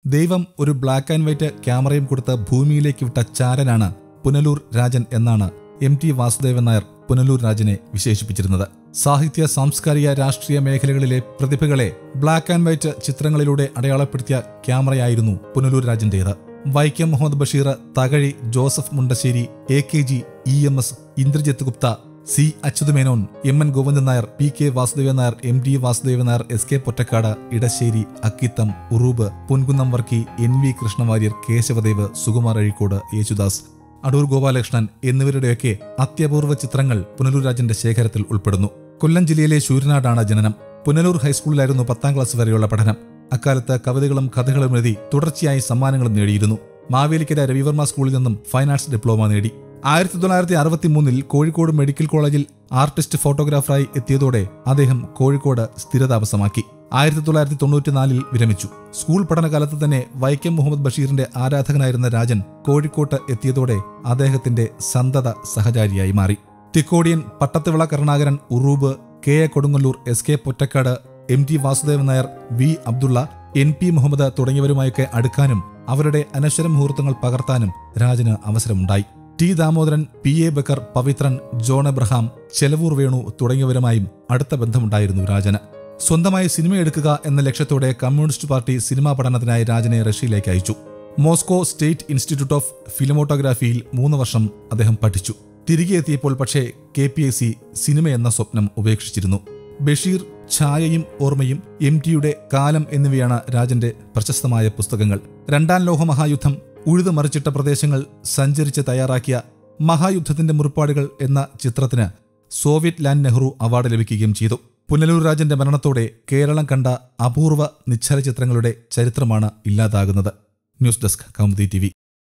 ദൈവം ഒരു black and white ക്യാമറയും കൊടുത്ത് ഭൂമിയിലേക്ക് വിട്ട ചാരനാണ് പുനലൂർ രാജൻ എന്നാണ് എം ടി വാസുദേവൻ നായർ പുനലൂർ രാജനെ വിശേഷിപ്പിച്ചിരുന്നത് സാഹിത്യ സാംസ്കാരിക രാഷ്ട്രീയ മേഖലകളിലെ പ്രതിഭകളെ ബ്ലാക്ക് ആൻഡ് വൈറ്റ് ചിത്രങ്ങളിലൂടെ അടയാളപ്പെടുത്തിയ ക്യാമറയായിരുന്നു പുനലൂർ രാജന്റേത് Vaikom Muhammad Basheer Thakazhi Joseph Mundassery A K G E M S Indrajit Gupta C Achutha Menon M N Govindan Nair P K Vasudevan Nair M D Vasudevan Nair S K Pottekkatt Edasseri Akkitham Uroob Ponkunnam Varkey N V Krishna Warrier Kesavadev Sukumar Azhikode Yesudas Adoor Gopalakrishnan എന്നിവരുടെയൊക്കെ അത്യപൂർവ ചിത്രങ്ങൾ പുനലൂർ രാജന്റെ ശേഖരത്തിൽ ഉൾപ്പെടുന്നു കൊല്ലം ജില്ലയിലെ ശൂരനാടാണ് ജനനം പുനലൂർ ഹൈസ്കൂളിലായിരുന്നു പത്താം ക്ലാസ് വരെയുള്ള പഠനം അക്കാലത്ത് കവിതകളും കഥകളും എഴുതി തുടർച്ചയായി സമ്മാനങ്ങളും നേടിയിരുന്നു മാവേലിക്കര രവിവർമ്മ സ്കൂളിൽ നിന്നും ഫൈൻ ആർട്സ് ഡിപ്ലോമ നേടി ആയിരത്തി തൊള്ളായിരത്തി അറുപത്തി മൂന്നിൽ കോഴിക്കോട് മെഡിക്കൽ കോളേജിൽ ആർട്ടിസ്റ്റ് ഫോട്ടോഗ്രാഫറായി എത്തിയതോടെ അദ്ദേഹം കോഴിക്കോട് സ്ഥിരതാമസമാക്കി ആയിരത്തി തൊള്ളായിരത്തി തൊണ്ണൂറ്റിനാലിൽ വിരമിച്ചു സ്കൂൾ പഠനകാലത്ത് തന്നെ വൈക്കം മുഹമ്മദ് ബഷീറിന്റെ ആരാധകനായിരുന്ന രാജൻ കോഴിക്കോട്ട് എത്തിയതോടെ അദ്ദേഹത്തിന്റെ സന്തത സഹചാരിയായി മാറി Thikkodiyan Pattathuvila Karunakaran Uroob K A Kodungallur S K Pottekkatt M T Vasudevan Nair V Abdullah N P Muhammad തുടങ്ങിയവരുമായൊക്കെ അടുക്കാനും അവരുടെ അനശ്വര മുഹൂർത്തങ്ങൾ പകർത്താനും രാജന് അവസരമുണ്ടായി T Damodaran P A Backer Pavithran John Abraham Chelavoor Venu തുടങ്ങിയവരുമായും അടുത്ത ബന്ധമുണ്ടായിരുന്നു രാജന് സ്വന്തമായി സിനിമ എടുക്കുക എന്ന ലക്ഷ്യത്തോടെ കമ്മ്യൂണിസ്റ്റ് പാർട്ടി സിനിമാ പഠനത്തിനായി രാജനെ റഷ്യയിലേക്ക് അയച്ചു മോസ്കോ സ്റ്റേറ്റ് ഇൻസ്റ്റിറ്റ്യൂട്ട് ഓഫ് ഫിലിമോട്ടോഗ്രാഫിയിൽ മൂന്ന് വർഷം അദ്ദേഹം പഠിച്ചു തിരികെ എത്തിയപ്പോൾ പക്ഷേ K P S C cinema എന്ന സ്വപ്നം ഉപേക്ഷിച്ചിരുന്നു ബഷീർ ഛായയും ഓർമ്മയും എം ടിയുടെ കാലം എന്നിവയാണ് രാജന്റെ പ്രശസ്തമായ പുസ്തകങ്ങൾ രണ്ടാം ലോകമഹായുദ്ധം ഉഴുതുമറിച്ചിട്ട പ്രദേശങ്ങൾ സഞ്ചരിച്ച് തയ്യാറാക്കിയ മഹായുദ്ധത്തിന്റെ മുറിപ്പാടുകൾ എന്ന ചിത്രത്തിന് സോവിയറ്റ് ലാൻഡ് നെഹ്റു അവാർഡ് ലഭിക്കുകയും ചെയ്തു പുനലൂർ രാജന്റെ മരണത്തോടെ കേരളം കണ്ട അപൂർവ നിശ്ചല ചിത്രങ്ങളുടെ ചരിത്രമാണ് ഇല്ലാതാകുന്നത് ന്യൂസ് ഡെസ്ക് കൗമുദി ടി